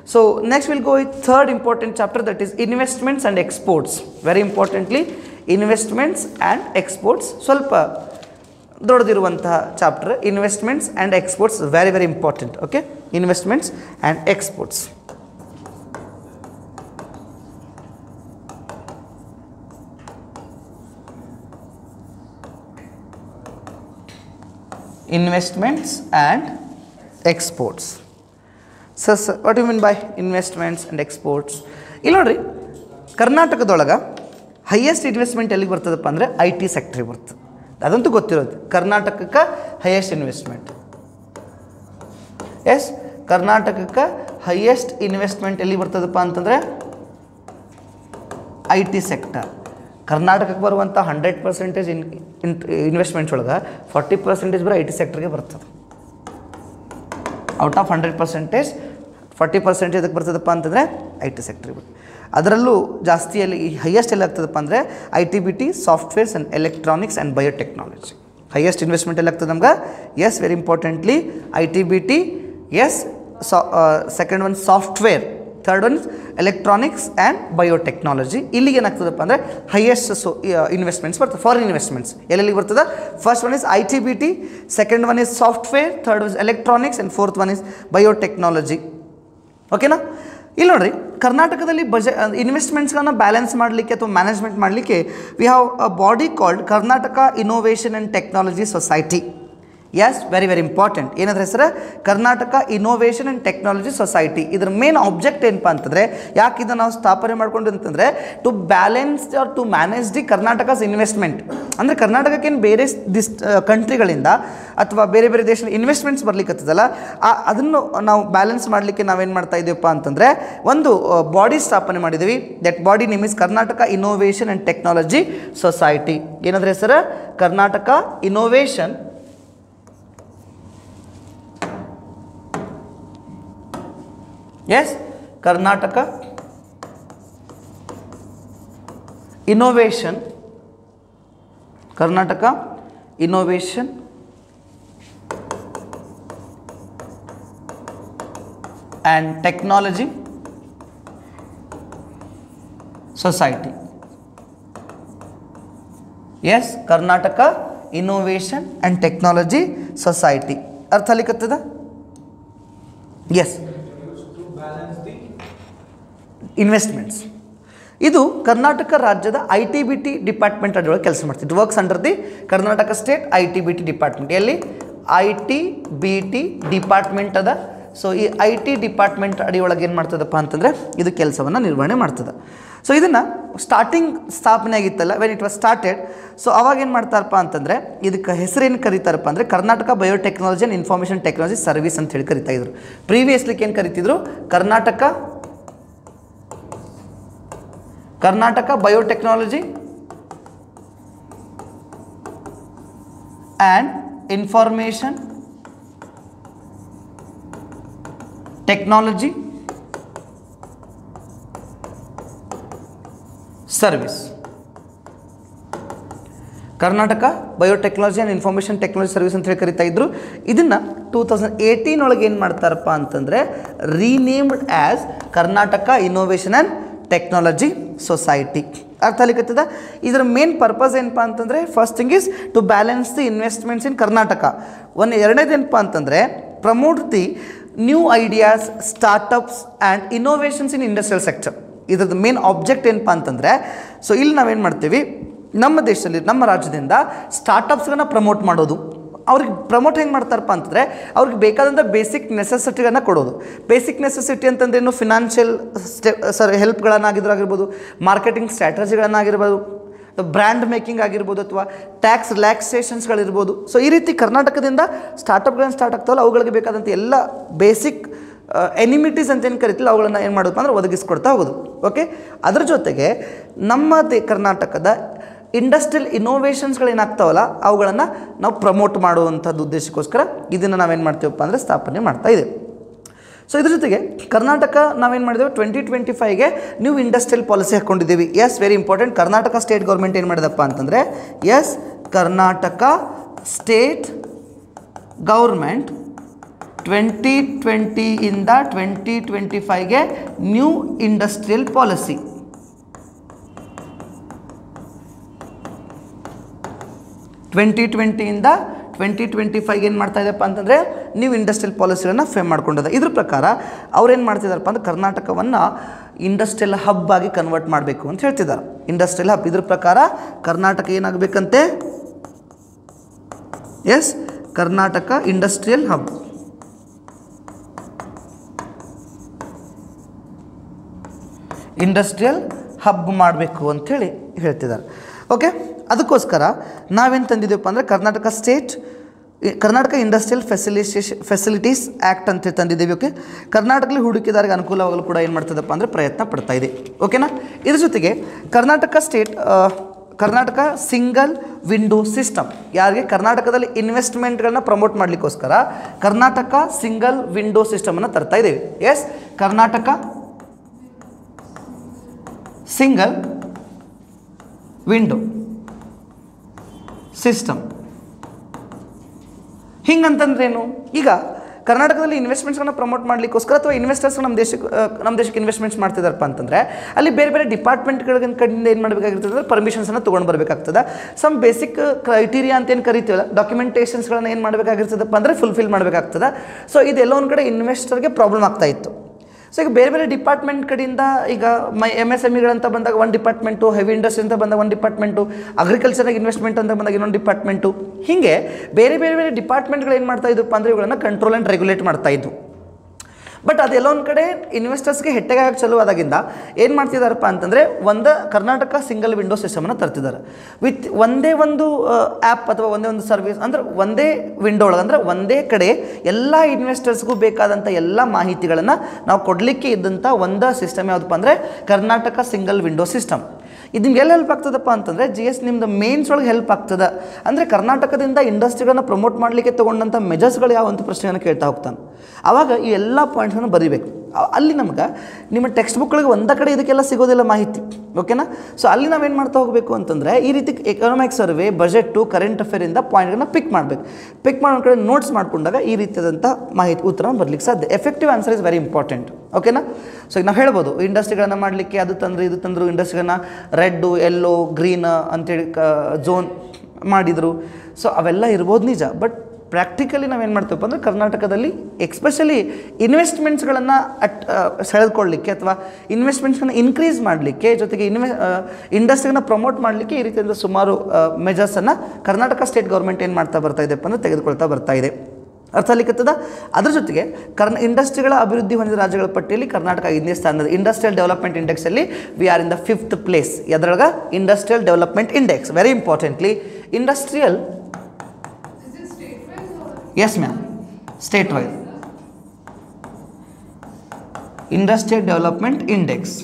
So next will go with third important chapter that is investments and exports very importantly investments and exports ಸ್ವಲ್ಪ ದೊಡ್ಡದಿರುವಂತಹ chapter investments and exports very very important okay investments and exports investments and exports sir sir what you mean by investments and exports ಇಲ್ಲಿ ನೋಡ್ರಿ ಕರ್ನಾಟಕದೊಳಗೆ highest investment ಎಲ್ಲಿಗೆ ಬರ್ತದಪ್ಪ ಅಂದರೆ I T ಸೆಕ್ಟ್ರಿಗೆ ಬರ್ತದೆ ಅದಂತೂ ಗೊತ್ತಿರೋದು ಕರ್ನಾಟಕಕ್ಕೆ ಹೈಯೆಸ್ಟ್ ಇನ್ವೆಸ್ಟ್ಮೆಂಟ್ ಎಸ್ ಕರ್ನಾಟಕಕ್ಕೆ ಹೈಯೆಸ್ಟ್ ಇನ್ವೆಸ್ಟ್ಮೆಂಟ್ ಎಲ್ಲಿ ಬರ್ತದಪ್ಪ ಅಂತಂದರೆ ಐ ಟಿ ಸೆಕ್ಟರ್ ಕರ್ನಾಟಕಕ್ಕೆ ಬರುವಂಥ ಹಂಡ್ರೆಡ್ ಪರ್ಸೆಂಟೇಜ್ ಇನ್ ಇನ್ವೆಸ್ಟ್ಮೆಂಟ್ಸ್ ಒಳಗೆ ಫಾರ್ಟಿ ಪರ್ಸೆಂಟೇಜ್ ಬರೋ ಐ ಟಿ ಸೆಕ್ಟರ್ಗೆ ಬರ್ತದೆ out of hundred percentage forty percentage ಅದಕ್ಕೆ ಬರ್ತದಪ್ಪ ಅಂತಂದರೆ ಐ ಟಿ ಸೆಕ್ಟ್ರಿಗೆ ಬರ್ತದೆ ಅದರಲ್ಲೂ ಜಾಸ್ತಿಯಲ್ಲಿ ಹೈಯೆಸ್ಟ್ ಎಲ್ಲಿ ಆಗ್ತದಪ್ಪ ಅಂದರೆ I T B T softwares and electronics and biotechnology highest investment ಎಲ್ಲಿ ಆಗ್ತದೆ ನಮ್ಗೆ yes very importantly I T B T yes ಸಾ second one software third one electronics and biotechnology ಇಲ್ಲಿಗೆ ಏನಾಗ್ತದಪ್ಪ ಅಂದರೆ ಹೈಯೆಸ್ಟ್ ಸೊ ಇನ್ವೆಸ್ಟ್ಮೆಂಟ್ಸ್ ಬರ್ತದೆ ಫಾರಿನ್ ಇನ್ವೆಸ್ಟ್ಮೆಂಟ್ಸ್ ಎಲ್ಲೆಲ್ಲಿಗೆ ಬರ್ತದೆ first one is I T B T second one is software third is electronics and fourth one is biotechnology ಓಕೆನಾ ಇಲ್ಲಿ ನೋಡ್ರಿ ಕರ್ನಾಟಕದಲ್ಲಿ ಬಜೆ ಇನ್ವೆಸ್ಟ್ಮೆಂಟ್ಸ್ಗಳನ್ನ ಬ್ಯಾಲೆನ್ಸ್ ಮಾಡಲಿಕ್ಕೆ ಅಥವಾ ಮ್ಯಾನೇಜ್ಮೆಂಟ್ ಮಾಡಲಿಕ್ಕೆ we have a body called Karnataka innovation and technology society yes very very important ಏನಂದ್ರೆ ಹೆಸರು Karnataka innovation and technology society ಇದ್ರ ಮೇನ್ ಆಬ್ಜೆಕ್ಟ್ ಏನಪ್ಪ ಅಂತಂದರೆ ಯಾಕೆ ಇದನ್ನು ನಾವು ಸ್ಥಾಪನೆ ಮಾಡ್ಕೊಂಡು ಅಂತಂದರೆ to balance or to manage the Karnataka's investment ಅಂದರೆ ಕರ್ನಾಟಕಕ್ಕೇನು ಬೇರೆ ದಿಸ್ ಕಂಟ್ರಿಗಳಿಂದ ಅಥವಾ ಬೇರೆ ಬೇರೆ ದೇಶದ ಇನ್ವೆಸ್ಟ್ಮೆಂಟ್ಸ್ ಬರ್ಲಿಕ್ಕತ್ತದಲ್ಲ ಆ ಅದನ್ನು ನಾವು ಬ್ಯಾಲೆನ್ಸ್ ಮಾಡಲಿಕ್ಕೆ ನಾವೇನು ಮಾಡ್ತಾ ಇದ್ದೀವಪ್ಪ ಅಂತಂದರೆ ಒಂದು ಬಾಡಿ ಸ್ಥಾಪನೆ ಮಾಡಿದ್ದೀವಿ that body name is Karnataka innovation and technology society ಏನಂದ್ರೆ ಹೆಸರು Karnataka innovation yes Karnataka innovation Karnataka innovation and technology society yes Karnataka innovation and technology society ಅರ್ಥ ಅಲಿಕತ್ತದ ಎಸ್ ಇನ್ವೆಸ್ಟ್ಮೆಂಟ್ಸ್ ಇದು ಕರ್ನಾಟಕ ರಾಜ್ಯದ I T B T department ಅಡಿಯೊಳಗೆ ಕೆಲಸ ಮಾಡ್ತಿತ್ತು works under the Karnataka state I T B T department ಎಲ್ಲಿ I T B T department ಅದ so ಈ ಐ ಟಿ ಡಿಪಾರ್ಟ್ಮೆಂಟ್ ಅಡಿಯೊಳಗೆ ಏನು ಮಾಡ್ತದಪ್ಪ ಅಂತಂದರೆ ಇದು ಕೆಲಸವನ್ನು ನಿರ್ವಹಣೆ ಮಾಡ್ತದೆ ಸೊ ಇದನ್ನು ಸ್ಟಾರ್ಟಿಂಗ್ ಸ್ಥಾಪನೆ ಆಗಿತ್ತಲ್ಲ when it was started so ಅವಾಗ ಏನು ಮಾಡ್ತಾರಪ್ಪ ಅಂತಂದರೆ ಇದಕ್ಕೆ ಹೆಸರೇನು ಕರೀತಾರಪ್ಪ ಅಂದರೆ Karnataka biotechnology and information technology service ಅಂತ ಹೇಳಿ ಕರಿತಾ ಇದ್ರು ಪ್ರೀವಿಯಸ್ಲಿಕ್ಕೆ ಏನು ಕರಿತಿದ್ರು Karnataka Karnataka biotechnology and information technology service Karnataka biotechnology and information technology service ಅಂತ ಹೇಳಿ ಕರಿತಾ ಇದ್ರು ಇದನ್ನು ಟೂ ತೌಸಂಡ್ ಏಯ್ಟೀನ್ ಒಳಗೆ ಏನು ಮಾಡ್ತಾರಪ್ಪ ಅಂತಂದರೆ renamed as Karnataka innovation and technology society ಅರ್ಥ ಅಲಿಕತ್ತದ ಇದರ ಮೇನ್ ಪರ್ಪಸ್ ಏನಪ್ಪ ಅಂತಂದರೆ first thing is to balance the investments in Karnataka ಒಂದು ಎರಡನೇದೇನಪ್ಪ ಅಂತಂದರೆ promote the new ideas startups and innovations in industrial sector ಇದ್ರದ್ದು ಮೇನ್ ಆಬ್ಜೆಕ್ಟ್ ಏನಪ್ಪ ಅಂತಂದರೆ ಸೊ ಇಲ್ಲಿ ನಾವೇನು ಮಾಡ್ತೀವಿ ನಮ್ಮ ದೇಶದಲ್ಲಿ ನಮ್ಮ ರಾಜ್ಯದಿಂದ ಸ್ಟಾರ್ಟಪ್ಸ್ಗಳನ್ನ ಪ್ರಮೋಟ್ ಮಾಡೋದು ಅವ್ರಿಗೆ ಪ್ರಮೋಟ್ ಹೆಂಗೆ ಮಾಡ್ತಾರಪ್ಪ ಅಂತಂದರೆ ಅವ್ರಿಗೆ ಬೇಕಾದಂಥ ಬೇಸಿಕ್ ನೆಸೆಸಿಟಿಗಳನ್ನ ಕೊಡೋದು ಬೇಸಿಕ್ ನೆಸೆಸಿಟಿ ಅಂತಂದ್ರೆ ಏನು ಫಿನಾನ್ಷಿಯಲ್ ಸ್ಟೆ ಸರ್ ಹೆಲ್ಪ್ಗಳನ್ನಾಗಿದ್ರಾಗಿರ್ಬೋದು ಮಾರ್ಕೆಟಿಂಗ್ ಸ್ಟ್ರಾಟಜಿಗಳನ್ನಾಗಿರ್ಬೋದು ಬ್ರ್ಯಾಂಡ್ ಮೇಕಿಂಗ್ ಆಗಿರ್ಬೋದು ಅಥವಾ ಟ್ಯಾಕ್ಸ್ ರಿಲ್ಯಾಕ್ಸೇಷನ್ಸ್ಗಳಿರ್ಬೋದು ಸೊ ಈ ರೀತಿ ಕರ್ನಾಟಕದಿಂದ ಸ್ಟಾರ್ಟಪ್ಗಳನ್ನ ಸ್ಟಾರ್ಟ್ ಆಗ್ತಾವಲ್ಲ ಅವುಗಳಿಗೆ ಬೇಕಾದಂಥ ಎಲ್ಲ ಬೇಸಿಕ್ ಎನಿಮಿಟೀಸ್ ಅಂತ ಏನು ಕರಿತಿಲ್ಲ ಅವುಗಳನ್ನು ಏನು ಮಾಡೋದಪ್ಪ ಅಂದ್ರೆ ಒದಗಿಸ್ಕೊಡ್ತಾ ಹೋಗೋದು ಓಕೆ ಅದ್ರ ಜೊತೆಗೆ ನಮ್ಮ ದೇ ಕರ್ನಾಟಕದ ಇಂಡಸ್ಟ್ರಿಯಲ್ ಇನೋವೇಷನ್ಸ್ಗಳೇನಾಗ್ತಾವಲ್ಲ ಅವುಗಳನ್ನು ನಾವು ಪ್ರಮೋಟ್ ಮಾಡುವಂಥದ್ದು ಉದ್ದೇಶಕ್ಕೋಸ್ಕರ ಇದನ್ನು ನಾವೇನು ಮಾಡ್ತೀವಪ್ಪ ಅಂದರೆ ಸ್ಥಾಪನೆ ಮಾಡ್ತಾ ಇದ್ದೇವೆ ಸೊ ಇದ್ರ ಜೊತೆಗೆ ಕರ್ನಾಟಕ ನಾವೇನು ಮಾಡಿದ್ದೇವೆ ಟ್ವೆಂಟಿ ಟ್ವೆಂಟಿ ಫೈವ್ಗೆ ನ್ಯೂ ಇಂಡಸ್ಟ್ರಿಯಲ್ ಪಾಲಿಸಿ ಹಾಕ್ಕೊಂಡಿದ್ದೀವಿ yes very important Karnataka state government ಏನು ಮಾಡಿದಪ್ಪ ಅಂತಂದರೆ yes Karnataka state government twenty ಟ್ವೆಂಟಿಯಿಂದ ಟ್ವೆಂಟಿ ಟ್ವೆಂಟಿ ಫೈವ್ಗೆ ನ್ಯೂ ಇಂಡಸ್ಟ್ರಿಯಲ್ ಪಾಲಿಸಿ ಟ್ವೆಂಟಿ ಟ್ವೆಂಟಿಯಿಂದ ಟ್ವೆಂಟಿ ಟ್ವೆಂಟಿ ಫೈವ್ಗೆ ಏನು ಮಾಡ್ತಾ ಇದೆಯಪ್ಪ ಅಂತಂದರೆ ನೀವು ಇಂಡಸ್ಟ್ರಿಯಲ್ ಪಾಲಿಸಿಗಳನ್ನು ಫೇಮ್ ಮಾಡ್ಕೊಂಡಿದೆ ಇದ್ರ ಪ್ರಕಾರ ಅವ್ರೇನು ಮಾಡ್ತಿದ್ದಾರಪ್ಪ ಅಂದ್ರೆ ಕರ್ನಾಟಕವನ್ನು ಇಂಡಸ್ಟ್ರಿಯಲ್ ಹಬ್ ಆಗಿ ಕನ್ವರ್ಟ್ ಮಾಡಬೇಕು ಅಂತ ಹೇಳ್ತಿದ್ದಾರೆ ಇಂಡಸ್ಟ್ರಿಯಲ್ ಹಬ್ ಇದ್ರ ಪ್ರಕಾರ ಕರ್ನಾಟಕ ಏನಾಗಬೇಕಂತೆ yes Karnataka industrial hub industrial hub ಮಾಡಬೇಕು ಅಂಥೇಳಿ ಹೇಳ್ತಿದ್ದಾರೆ ಓಕೆ ಅದಕ್ಕೋಸ್ಕರ ನಾವೇನು ತಂದಿದ್ದೀವಪ್ಪ ಅಂದರೆ ಕರ್ನಾಟಕ ಸ್ಟೇಟ್ ಇ- Karnataka industrial facilitation facilities act ಅಂತ ತಂದಿದ್ದೀವಿ ಓಕೆ ಕರ್ನಾಟಕದಲ್ಲಿ ಹೂಡಿಕೆದಾರರಿಗೆ ಅನುಕೂಲವಾಗಲು ಕೂಡ ಏನು ಮಾಡ್ತದಪ್ಪ ಅಂದರೆ ಪ್ರಯತ್ನ ಪಡ್ತಾ ಇದೆ ಓಕೆನಾ ಇದ್ರ ಜೊತೆಗೆ ಕರ್ನಾಟಕ ಸ್ಟೇಟ್ ಆ, ಕರ್ನಾಟಕ ಸಿಂಗಲ್ ವಿಂಡೋ ಸಿಸ್ಟಮ್ ಯಾರಿಗೆ ಕರ್ನಾಟಕದಲ್ಲಿ ಇನ್ವೆಸ್ಟ್ಮೆಂಟ್ಗಳನ್ನ ಪ್ರಮೋಟ್ ಮಾಡಲಿಕ್ಕೋಸ್ಕರ ಕರ್ನಾಟಕ ಸಿಂಗಲ್ ವಿಂಡೋ ಸಿಸ್ಟಮನ್ನು ತರ್ತಾ ಇದ್ದೀವಿ yes Karnataka single window system ಹಿಂಗಂತಂದ್ರೇನು ಈಗ ಕರ್ನಾಟಕದಲ್ಲಿ ಇನ್ವೆಸ್ಟ್ಮೆಂಟ್ಸ್ಗಳನ್ನ ಪ್ರಮೋಟ್ ಮಾಡಲಿಕ್ಕೋಸ್ಕರ ಅಥವಾ ಇನ್ವೆಸ್ಟರ್ಸ್ ನಮ್ಮ ದೇಶಕ್ಕೆ ಆ, ನಮ್ಮ ದೇಶಕ್ಕೆ ಇನ್ವೆಸ್ಟ್ಮೆಂಟ್ಸ್ ಮಾಡ್ತಿದಾರಪ್ಪ ಅಂತಂದರೆ ಅಲ್ಲಿ ಬೇರೆ ಬೇರೆ ಡಿಪಾರ್ಟ್ಮೆಂಟ್ಗಳ ಕಡೆಯಿಂದ ಏನು ಮಾಡಬೇಕಾಗಿರ್ತದೆ ಅಂದರೆ ಪರ್ಮಿಷನ್ಸನ್ನು ತೊಗೊಂಡು ಬರಬೇಕಾಗ್ತದೆ ಸಮ್ ಬೇಸಿಕ್ ಕ್ರೈಟೀರಿಯಾ ಅಂತ ಏನು ಕರಿತೀವಲ್ಲ ಡಾಕ್ಯುಮೆಂಟೇಷನ್ಸ್ಗಳನ್ನ ಏನು ಮಾಡಬೇಕಾಗಿರ್ತದಪ್ಪ ಅಂದರೆ ಫುಲ್ಫಿಲ್ ಮಾಡಬೇಕಾಗ್ತದೆ ಸೊ ಇದೆಲ್ಲ ಒಂದು ಕಡೆ ಇನ್ವೆಸ್ಟರ್ಗೆ ಪ್ರಾಬ್ಲಮ್ ಆಗ್ತಾ ಇತ್ತು ಸೊ ಈಗ ಬೇರೆ ಬೇರೆ ಡಿಪಾರ್ಟ್ಮೆಂಟ್ ಕಡೆಯಿಂದ ಈಗ ಮೈ ಎಮ್ ಎಸ್ ಎಮ್ ಇಗಳಂತ ಬಂದಾಗ ಒಂದು ಡಿಪಾರ್ಟ್ಮೆಂಟು ಹೆವಿ ಇಂಡಸ್ಟ್ರಿ ಅಂತ ಬಂದಾಗ ಒಂದು ಡಿಪಾರ್ಟ್ಮೆಂಟು ಅಗ್ರಿಕಲ್ಚರಾಗಿ ಇನ್ವೆಸ್ಟ್ಮೆಂಟ್ ಅಂತ ಬಂದಾಗ ಇನ್ನೊಂದು ಡಿಪಾರ್ಟ್ಮೆಂಟು ಹೀಗೆ ಬೇರೆ ಬೇರೆ ಬೇರೆ ಡಿಪಾರ್ಟ್ಮೆಂಟ್ಗಳು ಏನು ಮಾಡ್ತಾ ಇದ್ದಪ್ಪ ಅಂದರೆ ಇವುಗಳನ್ನು ಕಂಟ್ರೋಲ್ ಆ್ಯಂಡ್ ರೆಗ್ಯುಲೇಟ್ ಮಾಡ್ತಾ ಇದ್ವು ಬಟ್ ಅದೆಲ್ಲ ಒಂದು ಕಡೆ ಇನ್ವೆಸ್ಟರ್ಸ್ಗೆ ಹೆಟ್ಟೆಗಾಗಿ ಚಲೋ ಆದಾಗಿಂದ ಏನು ಮಾಡ್ತಿದಾರಪ್ಪ ಅಂತಂದರೆ ಒಂದು ಕರ್ನಾಟಕ ಸಿಂಗಲ್ ವಿಂಡೋ ಸಿಸ್ಟಮನ್ನು ತರ್ತಿದ್ದಾರೆ ವಿತ್ ಒಂದೇ ಒಂದು ಆ್ಯಪ್ ಅಥವಾ ಒಂದೇ ಒಂದು ಸರ್ವಿಸ್ ಅಂದ್ರೆ ಒಂದೇ ವಿಂಡೋ ಒಳಗೆ ಅಂದರೆ ಒಂದೇ ಕಡೆ ಎಲ್ಲ ಇನ್ವೆಸ್ಟರ್ಸ್ಗೂ ಬೇಕಾದಂಥ ಎಲ್ಲ ಮಾಹಿತಿಗಳನ್ನು ನಾವು ಕೊಡಲಿಕ್ಕೆ ಇದ್ದಂಥ ಒಂದು ಸಿಸ್ಟಮ್ ಯಾವುದಪ್ಪ ಅಂದರೆ ಕರ್ನಾಟಕ ಸಿಂಗಲ್ ವಿಂಡೋ ಸಿಸ್ಟಮ್ ಇದು ನಿಮ್ಗೆ ಎಲ್ಲಿ ಹೆಲ್ಪ್ ಆಗ್ತದಪ್ಪ ಅಂತಂದರೆ ಜಿ ಎಸ್ ನಿಮ್ದು ಮೇನ್ಸ್ ಒಳಗೆ ಹೆಲ್ಪ್ ಆಗ್ತದೆ ಅಂದರೆ ಕರ್ನಾಟಕದಿಂದ ಇಂಡಸ್ಟ್ರಿಗಳನ್ನ ಪ್ರಮೋಟ್ ಮಾಡಲಿಕ್ಕೆ ತೊಗೊಂಡಂಥ ಮೆಜರ್ಸ್ಗಳು ಯಾವ ಅಂತ ಪ್ರಶ್ನೆಯನ್ನು ಕೇಳ್ತಾ ಹೋಗ್ತಾನೆ ಆವಾಗ ಈ ಎಲ್ಲ ಪಾಯಿಂಟ್ಸನ್ನು ಬರೀಬೇಕು ಅ- ಅಲ್ಲಿ ನಮ್ಗೆ ನಿಮ್ಮ ಟೆಕ್ಸ್ಟ್ ಬುಕ್ಗಳಿಗೆ ಒಂದ ಕಡೆ ಇದಕ್ಕೆಲ್ಲ ಸಿಗೋದಿಲ್ಲ ಮಾಹಿತಿ ಓಕೆನಾ ಸೊ ಅಲ್ಲಿ ನಾವೇನು ಮಾಡ್ತಾ ಹೋಗಬೇಕು ಅಂತಂದರೆ ಈ ರೀತಿ ಎಕನಾಮಿಕ್ ಸರ್ವೆ ಬಜೆಟ್ಟು ಕರೆಂಟ್ ಅಫೇರಿಂದ ಪಾಯಿಂಟ್ಗಳನ್ನ ಪಿಕ್ ಮಾಡಬೇಕು ಪಿಕ್ ಮಾಡೋ ಕಡೆ ನೋಟ್ಸ್ ಮಾಡ್ಕೊಂಡಾಗ ಈ ರೀತಿಯಾದಂಥ ಮಾಹಿತಿ ಉತ್ತರ ಬರಲಿಕ್ಕೆ ಸಾಧ್ಯ effective answer is very important ಓಕೆನಾ ಸೊ ಈಗ ನಾವು ಹೇಳ್ಬೋದು ಇಂಡಸ್ಟ್ರಿಗಳನ್ನ ಮಾಡಲಿಕ್ಕೆ ಅದು ತಂದರು ಇದು ತಂದರು ಇಂಡಸ್ಟ್ರಿಗಳನ್ನ ರೆಡ್ಡು ಎಲ್ಲೋ ಗ್ರೀನ್ ಅಂತೇಳಿ ಕ ಝೋನ್ ಮಾಡಿದರು ಸೊ ಅವೆಲ್ಲ ಇರ್ಬೋದು ನಿಜ ಬಟ್ ಪ್ರಾಕ್ಟಿಕಲಿ ನಾವೇನು ಮಾಡ್ತೀವಪ್ಪ ಅಂದರೆ ಕರ್ನಾಟಕದಲ್ಲಿ ಎಕ್ಸ್ಪೆಷಲಿ ಇನ್ವೆಸ್ಟ್ಮೆಂಟ್ಸ್ಗಳನ್ನು ಅಟ್ ಸೆಳೆದುಕೊಳ್ಳಲಿಕ್ಕೆ ಅಥವಾ ಇನ್ವೆಸ್ಟ್ಮೆಂಟ್ಸನ್ನು ಇನ್ಕ್ರೀಸ್ ಮಾಡಲಿಕ್ಕೆ ಜೊತೆಗೆ ಇನ್ವೆ ಇಂಡಸ್ಟ್ರಿನ ಪ್ರಮೋಟ್ ಮಾಡಲಿಕ್ಕೆ ಈ ರೀತಿಯಾದ ಸುಮಾರು ಮೆಜರ್ಸನ್ನು ಕರ್ನಾಟಕ ಸ್ಟೇಟ್ ಗೌರ್ಮೆಂಟ್ ಏನು ಮಾಡ್ತಾ ಬರ್ತಾ ಇದೆಪ್ಪ ಅಂದರೆ ತೆಗೆದುಕೊಳ್ತಾ ಬರ್ತಾ ಇದೆ ಅರ್ಥ ಆಗ್ಲಿಕ್ಕತ್ತದ ಅದ್ರ ಜೊತೆಗೆ ಕರ್ನ ಇಂಡಸ್ಟ್ರಿಗಳ ಅಭಿವೃದ್ಧಿ ಹೊಂದಿದ ರಾಜ್ಯಗಳ ಪಟ್ಟಿಯಲ್ಲಿ ಕರ್ನಾಟಕ ಐದನೇ ಸ್ಥಾನದ ಇಂಡಸ್ಟ್ರಿಯಲ್ ಡೆವಲಪ್ಮೆಂಟ್ ಇಂಡೆಕ್ಸಲ್ಲಿ we are in the fifth place ಎದ್ರೊಳಗೆ industrial development index very importantly industrial yes ma'am state wise industrial development index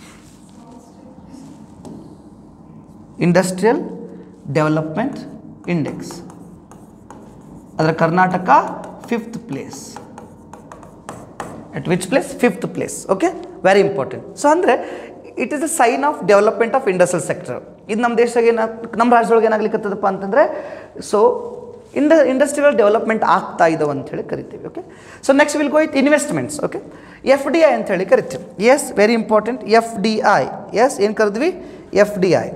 industrial development index ಅದರ Karnataka fifth place at which place fifth place okay very important so ಅಂದರೆ it is a sign of development of industrial sector ಇದು ನಮ್ಮ ದೇಶದಾಗ ಏನ ನಮ್ಮ ರಾಜ್ಯದೊಳಗೆ ಏನಾಗ್ಲಿಕ್ಕತ್ತದಪ್ಪ ಅಂತಂದರೆ so ಇಂಡ industrial development ಆಗ್ತಾ ಇದಾವೆ ಅಂತ ಹೇಳಿ ಕರಿತೀವಿ okay so next will go with investments okay F D I ಅಂತ ಹೇಳಿ ಕರಿತೀವಿ yes very important F D I yes ಏನು ಕರೆದ್ವಿ F D I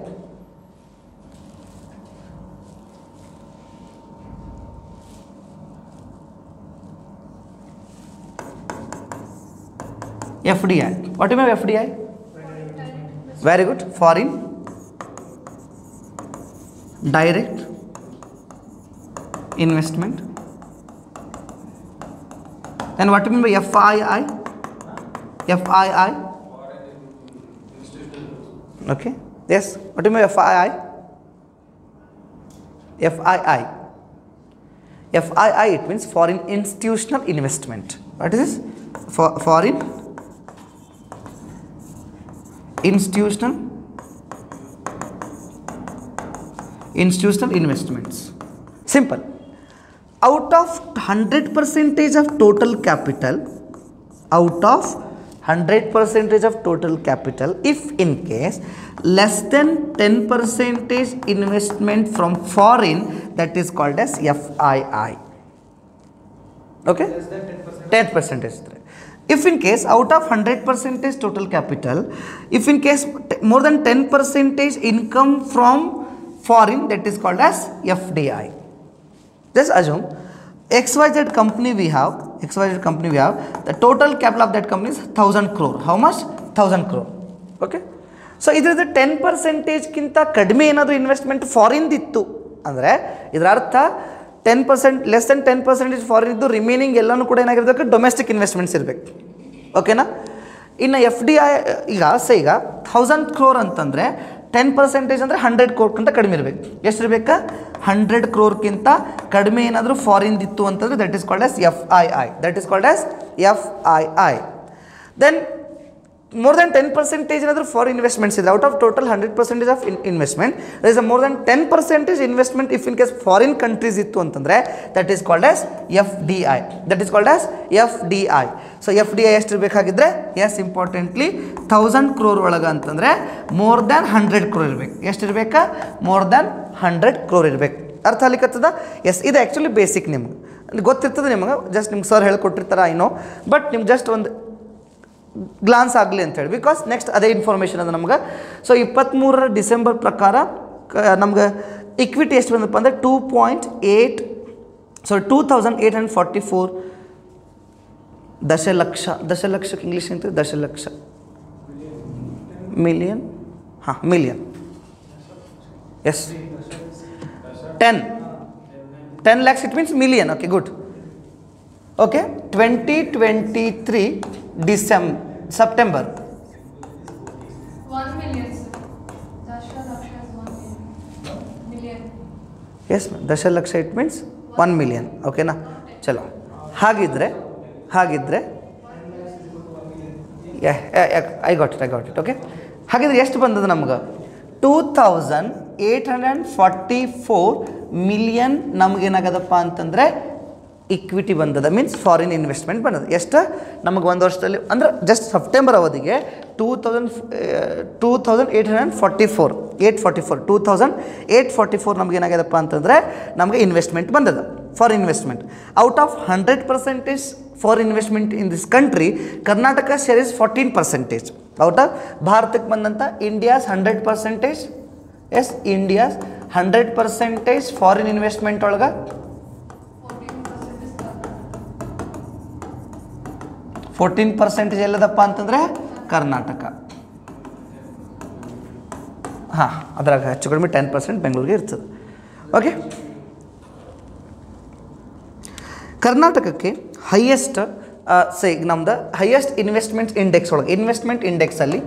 FDI. What do you mean by FDI? Very good. Foreign direct investment. Then what do you mean by FII? FII. Okay. Yes. What do you mean by FII? FII. FII it means foreign institutional investment. What is this? For foreign institutional institutional investments simple out of 100 percentage of total capital out of 100 percentage of total capital if in case less than 10 percentage investment from foreign that is called as FII okay ten percentage ಇದ್ರೆ if in case out of hundred percentage total capital if in case more than ten percentage income from foreign that is called as F D I Just assume XYZ company we have, XYZ company we have, the total capital of that company is 1000 crore. How much? 1000 crore. Okay? So ಇದರದ್ದು ten ಪರ್ಸೆಂಟೇಜ್ಗಿಂತ ಕಡಿಮೆ ಏನಾದರೂ investment ಫಾರಿನ್ದಿತ್ತು ಅಂದರೆ ಇದರ ಅರ್ಥ ten percent less than ten percentage foreign ಇದ್ದು remaining ಎಲ್ಲನೂ ಕೂಡ ಏನಾಗಿರ್ಬೇಕು ಡೊಮೆಸ್ಟಿಕ್ ಇನ್ವೆಸ್ಟ್ಮೆಂಟ್ಸ್ ಇರಬೇಕು ಓಕೆನಾ ಇನ್ನು ಎಫ್ ಡಿ ಐ ಈಗ ಸ ಈಗ ಥೌಸಂಡ್ ಕ್ರೋರ್ ಅಂತಂದರೆ ಟೆನ್ ಪರ್ಸೆಂಟೇಜ್ ಅಂದರೆ ಹಂಡ್ರೆಡ್ ಕ್ರೋರ್ಕ್ಕಿಂತ ಕಡಿಮೆ ಇರಬೇಕು ಎಷ್ಟು ಇರಬೇಕಾ ಹಂಡ್ರೆಡ್ ಕ್ರೋರ್ಕ್ಕಿಂತ ಕಡಿಮೆ ಏನಾದರೂ ಫಾರಿನ್ದಿತ್ತು ಅಂತಂದರೆ that is called as F I I that is called as F I I then more than ten percentage ಏನಾದರೂ ಫಾರ್ ಇನ್ವೆಸ್ಟ್ಮೆಂಟ್ಸ್ ಇದೆ out of total hundred percentage of in investment there is a more than ten percentage investment if in case foreign countries ಇತ್ತು ಅಂತಂದರೆ that is called as F D I that is called as F D I so F D I ಎಷ್ಟು ಇರಬೇಕಾಗಿದ್ರೆ S importantly thousand crore ಒಳಗೆ ಅಂತಂದರೆ more than hundred crore ಇರಬೇಕು ಎಷ್ಟು ಇರಬೇಕಾ more than hundred crore ಇರಬೇಕು ಅರ್ಥ ಆಗ್ಲಿಕ್ಕತ್ತದ ಎಸ್ ಇದು ಆ್ಯಕ್ಚುಲಿ ಬೇಸಿಕ್ ನಿಮ್ಗೆ ಗೊತ್ತಿರ್ತದೆ ನಿಮಗೆ ಜಸ್ಟ್ ನಿಮ್ಗೆ ಸರ್ ಹೇಳ್ಕೊಟ್ಟಿರ್ತಾರೆ ಐ ನೋ ಬಟ್ ನಿಮ್ಗೆ ಜಸ್ಟ್ ಒಂದು ಗ್ಲಾನ್ಸ್ ಆಗಲಿ ಅಂತೇಳಿ ಬಿಕಾಸ್ ನೆಕ್ಸ್ಟ್ ಅದೇ ಇನ್ಫಾರ್ಮೇಷನ್ ಅದು ನಮ್ಗೆ ಸೊ ಇಪ್ಪತ್ತ್ಮೂರರ ಡಿಸೆಂಬರ್ ಪ್ರಕಾರ ಕ- ನಮ್ಗೆ ಇಕ್ವಿಟಿ ಎಷ್ಟು ಬಂದಪ್ಪ ಅಂದರೆ two point eight so two thousand eight hundred forty four ದಶಲಕ್ಷ ದಶಲಕ್ಷಕ್ಕೆ ಇಂಗ್ಲೀಷ್ ಅಂತ ದಶಲಕ್ಷ ಮಿಲಿಯನ್ ಹಾಂ million yes ten ten lakhs it means million okay good okay twenty twenty three December September One million, sir. Dasha Laksha is one million. Million. Yes ದಶಲಕ್ಷ it means one million ಓಕೆನಾ ಚಲೋ ಹಾಗಿದ್ರೆ ಹಾಗಿದ್ರೆ I got it I got it okay ಹಾಗಿದ್ರೆ ಎಷ್ಟು ಬಂದದ ನಮ್ಗೆ two thousand eight hundred forty four million ನಮಗೇನಾಗದಪ್ಪ ಅಂತಂದರೆ ಇಕ್ವಿಟಿ ಬಂದದ ಮೀನ್ಸ್ ಫಾರಿನ್ ಇನ್ವೆಸ್ಟ್ಮೆಂಟ್ ಬಂದದ ಎಷ್ಟು ನಮಗೆ ಒಂದು ವರ್ಷದಲ್ಲಿ ಅಂದ್ರೆ ಜಸ್ಟ್ ಸೆಪ್ಟೆಂಬರ್ ಅವಧಿಗೆ two thousand two thousand eight hundred forty four eight forty four two thousand eight forty four ನಮ್ಗೆ ಏನಾಗ್ಯದಪ್ಪ ಅಂತಂದರೆ ನಮಗೆ ಇನ್ವೆಸ್ಟ್ಮೆಂಟ್ ಬಂದದ for investment out of hundred percentage for investment in this country Karnataka share is fourteen percentage out of ಭಾರತಕ್ಕೆ ಬಂದಂಥ India's hundred percentage yes India's hundred percentage foreign investment ಒಳಗೆ Fourteen percent fourteen percentage is Karnataka. ಎಲ್ಲದಪ್ಪ ಅಂತಂದರೆ ಕರ್ನಾಟಕ ಹಾಂ ಅದ್ರಾಗ ಹೆಚ್ಚು ಕಡಿಮೆ ten percent ಬೆಂಗಳೂರಿಗೆ ಇರ್ತದೆ ಓಕೆ ಕರ್ನಾಟಕಕ್ಕೆ ಹೈಯೆಸ್ಟ್ ಸೇ ಈಗ ನಮ್ದು ಹೈಯೆಸ್ಟ್ ಇನ್ವೆಸ್ಟ್ಮೆಂಟ್ ಇಂಡೆಕ್ಸ್ ಒಳಗೆ ಇನ್ವೆಸ್ಟ್ಮೆಂಟ್ ಇಂಡೆಕ್ಸಲ್ಲಿ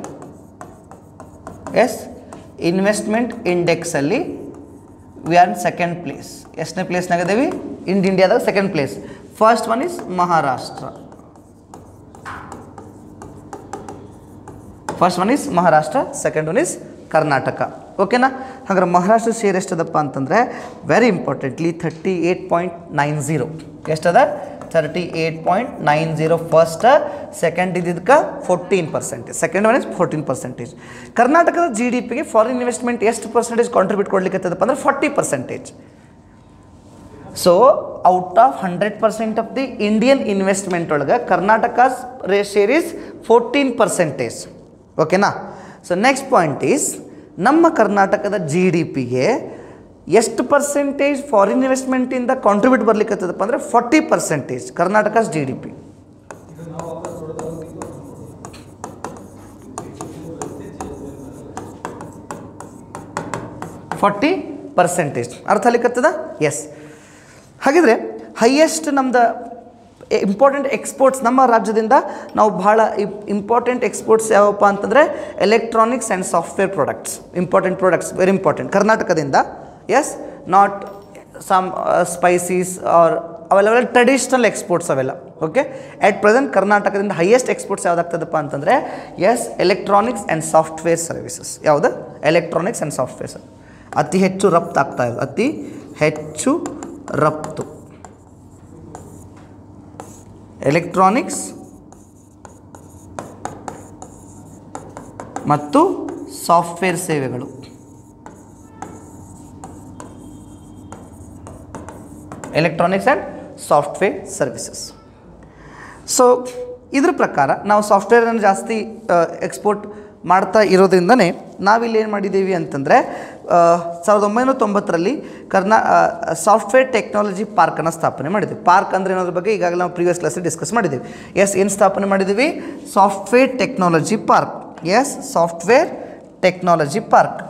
ಎಸ್ ಇನ್ವೆಸ್ಟ್ಮೆಂಟ್ ಇಂಡೆಕ್ಸಲ್ಲಿ we are in second place ಎಷ್ಟನೇ ಪ್ಲೇಸ್ನಾಗ ಇದೇವಿ ಇನ್ ಇಂಡಿಯಾದಾಗ second place first one is Maharashtra first one is Maharashtra second one is Karnataka ಓಕೆನಾ ಹಾಗಾದ್ರೆ ಮಹಾರಾಷ್ಟ್ರ ಶೇರ್ ಎಷ್ಟದಪ್ಪ ಅಂತಂದರೆ very importantly thirty eight point nine zero ಎಷ್ಟದ thirty eight point nine zero first second ಇದ್ದಿದ್ದಕ್ಕೆ fourteen percentage second one is fourteen percentage ಕರ್ನಾಟಕದ G D ಪಿಗೆ foreign investment ಎಷ್ಟು percentage contribute ಕೊಡ್ಲಿಕ್ಕೆ ಅಂದರೆ forty percentage so out of hundred percent of the Indian investment ಒಳಗೆ ಕರ್ನಾಟಕಸ್ ರೇ share is fourteen percentage ಓಕೆನಾ so next point is ನಮ್ಮ ಕರ್ನಾಟಕದ ಜಿ ಡಿ ಪಿಗೆ ಎಷ್ಟು ಪರ್ಸೆಂಟೇಜ್ ಫಾರಿನ್ ಇನ್ವೆಸ್ಟ್ಮೆಂಟಿಂದ ಕಾಂಟ್ರಿಬ್ಯೂಟ್ ಬರ್ಲಿಕ್ಕತ್ತದಪ್ಪ ಅಂದರೆ forty percentage Karnataka's G D P forty percentage ಅರ್ಥ ಆಗ್ಲಿಕ್ಕತ್ತದ ಎಸ್ ಹಾಗಿದ್ರೆ ಹೈಯೆಸ್ಟ್ ನಮ್ದು ಇಂಪಾರ್ಟೆಂಟ್ ಎಕ್ಸ್ಪೋರ್ಟ್ಸ್ ನಮ್ಮ ರಾಜ್ಯದಿಂದ ನಾವು ಭಾಳ ಇಂಪಾರ್ಟೆಂಟ್ ಎಕ್ಸ್ಪೋರ್ಟ್ಸ್ ಯಾವಪ್ಪ ಅಂತಂದರೆ electronics and software products important products very important ಕರ್ನಾಟಕದಿಂದ yes not some spices are ಅವೆಲ್ಲ ಟ್ರೆಡಿಷ್ನಲ್ ಎಕ್ಸ್ಪೋರ್ಟ್ಸ್ ಅವೆಲ್ಲ ಓಕೆ ಎಟ್ ಪ್ರೆಸೆಂಟ್ ಕರ್ನಾಟಕದಿಂದ ಹೈಯೆಸ್ಟ್ ಎಕ್ಸ್ಪೋರ್ಟ್ಸ್ ಯಾವುದಾಗ್ತದಪ್ಪ ಅಂತಂದರೆ yes electronics and software services ಯಾವುದು ಎಲೆಕ್ಟ್ರಾನಿಕ್ಸ್ ಆ್ಯಂಡ್ ಸಾಫ್ಟ್ವೇರ್ಸ್ ಅತಿ ಹೆಚ್ಚು ರಫ್ತು ಆಗ್ತಾ ಇದೆ ಅತಿ ಹೆಚ್ಚು ರಫ್ತು ಎಲೆಕ್ಟ್ರಾನಿಕ್ಸ್ ಮತ್ತು ಸಾಫ್ಟ್ವೇರ್ ಸೇವೆಗಳು electronics and software services so ಇದ್ರ ಪ್ರಕಾರ ನಾವು ಸಾಫ್ಟ್ವೇರನ್ನು ಜಾಸ್ತಿ ಎಕ್ಸ್ಪೋರ್ಟ್ ಮಾಡ್ತಾ ಇರೋದ್ರಿಂದನೇ ನಾವಿಲ್ಲಿ ಏನು ಮಾಡಿದ್ದೀವಿ ಅಂತಂದರೆ ಸಾವಿರದ ಒಂಬೈನೂರ ತೊಂಬತ್ತರಲ್ಲಿ ಕರ್ನಾ ಸಾಫ್ಟ್ವೇರ್ ಟೆಕ್ನಾಲಜಿ ಪಾರ್ಕನ್ನು ಸ್ಥಾಪನೆ ಮಾಡಿದ್ದೀವಿ ಪಾರ್ಕ್ ಅಂದರೆ ಅನ್ನೋದ್ರ ಬಗ್ಗೆ ಈಗಾಗಲೇ ನಾವು ಪ್ರೀವಿಯಸ್ ಕ್ಲಾಸಲ್ಲಿ ಡಿಸ್ಕಸ್ ಮಾಡಿದ್ದೀವಿ ಎಸ್ ಏನು ಸ್ಥಾಪನೆ ಮಾಡಿದ್ದೀವಿ software technology park yes software technology park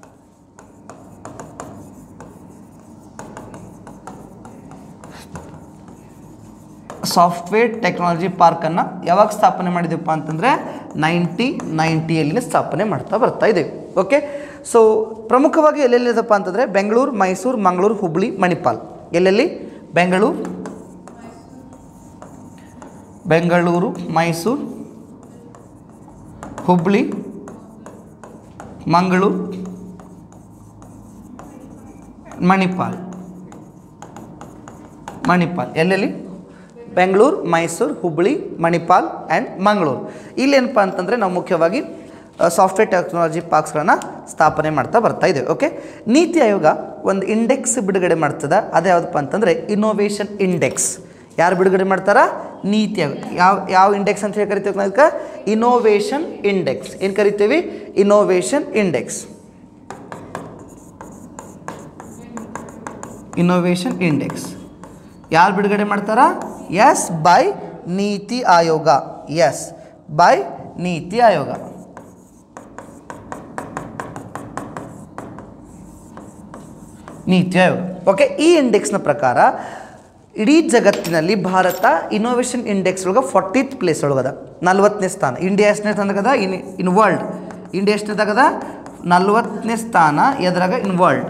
software technology ಪಾರ್ಕನ್ನು ಯಾವಾಗ ಸ್ಥಾಪನೆ ಮಾಡಿದೆಪ್ಪ ಅಂತಂದರೆ ನೈನ್ಟಿ ನೈಂಟಿಯಲ್ಲಿ ಸ್ಥಾಪನೆ ಮಾಡ್ತಾ ಬರ್ತಾ ಇದ್ದೀವಿ ಓಕೆ ಸೊ ಪ್ರಮುಖವಾಗಿ ಎಲ್ಲೆಲ್ಲಿದಪ್ಪ ಅಂತಂದರೆ ಬೆಂಗಳೂರು ಮೈಸೂರು ಮಂಗಳೂರು ಹುಬ್ಬಳ್ಳಿ ಮಣಿಪಾಲ್ ಎಲ್ಲೆಲ್ಲಿ ಬೆಂಗಳೂರು ಬೆಂಗಳೂರು ಮೈಸೂರು ಹುಬ್ಬಳ್ಳಿ ಮಂಗಳೂರು ಮಣಿಪಾಲ್ ಮಣಿಪಾಲ್ ಎಲ್ಲೆಲ್ಲಿ ಬೆಂಗಳೂರು ಮೈಸೂರು ಹುಬ್ಬಳ್ಳಿ ಮಣಿಪಾಲ್ ಆ್ಯಂಡ್ ಮಂಗಳೂರು ಇಲ್ಲೇನಪ್ಪ ಅಂತಂದರೆ ನಾವು ಮುಖ್ಯವಾಗಿ ಸಾಫ್ಟ್ವೇರ್ ಟೆಕ್ನಾಲಜಿ ಪಾರ್ಕ್ಸ್ಗಳನ್ನು ಸ್ಥಾಪನೆ ಮಾಡ್ತಾ ಬರ್ತಾ ಇದ್ದೇವೆ ಓಕೆ ನೀತಿ ಆಯೋಗ ಒಂದು ಇಂಡೆಕ್ಸ್ ಬಿಡುಗಡೆ ಮಾಡ್ತದ ಅದು ಯಾವುದಪ್ಪ ಅಂತಂದರೆ ಇನೋವೇಷನ್ ಇಂಡೆಕ್ಸ್ ಯಾರು ಬಿಡುಗಡೆ ಮಾಡ್ತಾರ ನೀತಿ ಆಯೋಗ ಯಾವ ಯಾವ ಇಂಡೆಕ್ಸ್ ಅಂತ ಹೇಳಿ ಕರಿತೀವಿ ನಾವು ಅದಕ್ಕೆ ಇನೋವೇಷನ್ ಇಂಡೆಕ್ಸ್ ಏನು ಕರಿತೀವಿ ಇನೋವೇಷನ್ ಇಂಡೆಕ್ಸ್ ಇನೋವೇಷನ್ ಇಂಡೆಕ್ಸ್ ಯಾರು ಬಿಡುಗಡೆ ಮಾಡ್ತಾರ ಎಸ್ ಬೈ ನೀತಿ ಆಯೋಗ ಎಸ್ ಬೈ ನೀತಿ ಆಯೋಗ ನೀತಿ ಆಯೋಗ ಓಕೆ ಈ ಇಂಡೆಕ್ಸ್ನ ಪ್ರಕಾರ ಇಡೀ ಜಗತ್ತಿನಲ್ಲಿ ಭಾರತ ಇನೋವೇಷನ್ ಇಂಡೆಕ್ಸ್ ಒಳಗೆ ಫಾರ್ಟಿತ್ ಪ್ಲೇಸ್ ಒಳಗದ ನಲ್ವತ್ತನೇ ಸ್ಥಾನ ಇಂಡಿಯಾ ಎಷ್ಟನೇ ಸ್ಥಾನದಾಗದ ಇನ್ ಇನ್ ವರ್ಲ್ಡ್ ಇಂಡಿಯಾ ಎಷ್ಟನೇದಾಗದ ನಲ್ವತ್ತನೇ ಸ್ಥಾನ ಎದ್ರಾಗ ಇನ್ ವರ್ಲ್ಡ್